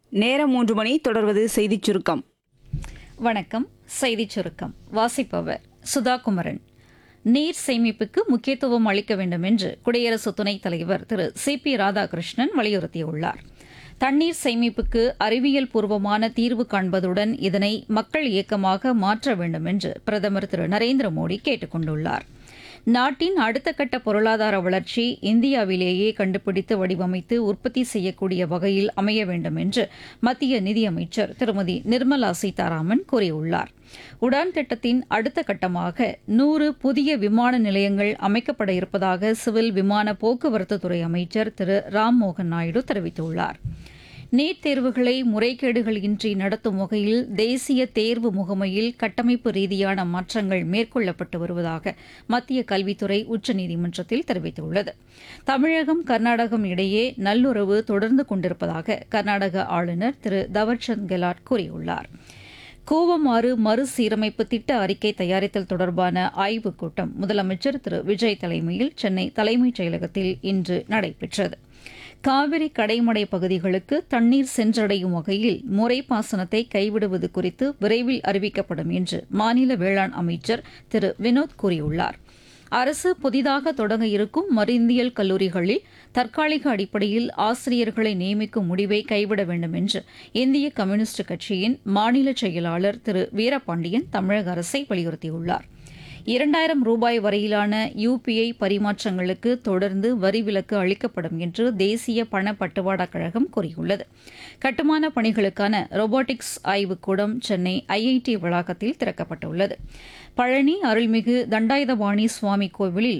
நேரம் மூன்று மணி தொடர்வது செய்திச் சுருக்கம் வணக்கம் செய்திச் சுருக்கம் வாசிப்பவர் சுதா குமரன் நீர் சேமிப்புக்கு முக்கியத்துவம் அளிக்க வேண்டும் என்று குடியரசு துணைத் தலைவர் திரு சி பி ராதாகிருஷ்ணன் வலியுறுத்தியுள்ளார் தண்ணீர் சேமிப்புக்கு அறிவியல் பூர்வமான தீர்வு காண்பதுடன் இதனை மக்கள் இயக்கமாக மாற்ற வேண்டும் என்று பிரதமர் திரு நரேந்திர மோடி கேட்டுக் கொண்டுள்ளார் நாட்டின் அடுத்த கட்ட பொருளாதார வளர்ச்சி இந்தியாவிலேயே கண்டுபிடித்து வடிவமைத்து உற்பத்தி செய்யக்கூடிய வகையில் அமைய வேண்டும் என்று மத்திய நிதியமைச்சர் திருமதி நிர்மலா சீதாராமன் கூறியுள்ளார் உடான் திட்டத்தின் அடுத்த கட்டமாக நூறு புதிய விமான நிலையங்கள் அமைக்கப்பட இருப்பதாக சிவில் விமான போக்குவரத்து துறை அமைச்சர் திரு ராம்மோகன் நாயுடு தெரிவித்துள்ளார் நீட் தேர்வுகளை முறைகேடுகள் இன்றி நடத்தும் வகையில் தேசிய தேர்வு முகமையில் கட்டமைப்பு ரீதியான மாற்றங்கள் மேற்கொள்ளப்பட்டு வருவதாக மத்திய கல்வித்துறை உச்சநீதிமன்றத்தில் தெரிவித்துள்ளது தமிழகம் கர்நாடகம் இடையே நல்லுறவு தொடர்ந்து கொண்டிருப்பதாக கர்நாடக ஆளுநர் திரு தவர்சந்த் கெலாட் கூறியுள்ளார் கூவமாறு மறுசீரமைப்பு திட்ட அறிக்கை தயாரித்தல் தொடர்பான ஆய்வுக் கூட்டம் முதலமைச்சர் திரு விஜய் தலைமையில் சென்னை தலைமைச் செயலகத்தில் இன்று நடைபெற்றது காவிரி கடைமடை பகுதிகளுக்கு தண்ணீர் சென்றடையும் வகையில் முறைப்பாசனத்தை கைவிடுவது குறித்து விரைவில் அறிவிக்கப்படும் என்று மாநில வேளாண் அமைச்சர் திரு வினோத் கூறியுள்ளார் அரசு புதிதாக தொடங்க இருக்கும் மருந்தியல் கல்லூரிகளில் தற்காலிக அடிப்படையில் ஆசிரியர்களை நியமிக்கும் முடிவை கைவிட வேண்டும் என்று இந்திய கம்யூனிஸ்ட் கட்சியின் மாநில செயலாளர் திரு வீரபாண்டியன் தமிழக அரசை வலியுறுத்தியுள்ளார் இரண்டாயிரம் ரூபாய் வரையிலான யுபிஐ பரிமாற்றங்களுக்கு தொடர்ந்து வரி விலக்கு அளிக்கப்படும் என்று தேசிய பண பட்டுவாடா கழகம் கூறியுள்ளது கட்டுமான பணிகளுக்கான ரோபோட்டிக்ஸ் ஆய்வுக்கூடம் சென்னை ஐஐடி வளாகத்தில் திறக்கப்பட்டுள்ளது பழனி அருள்மிகு தண்டாயுதபாணி சுவாமி கோவிலில்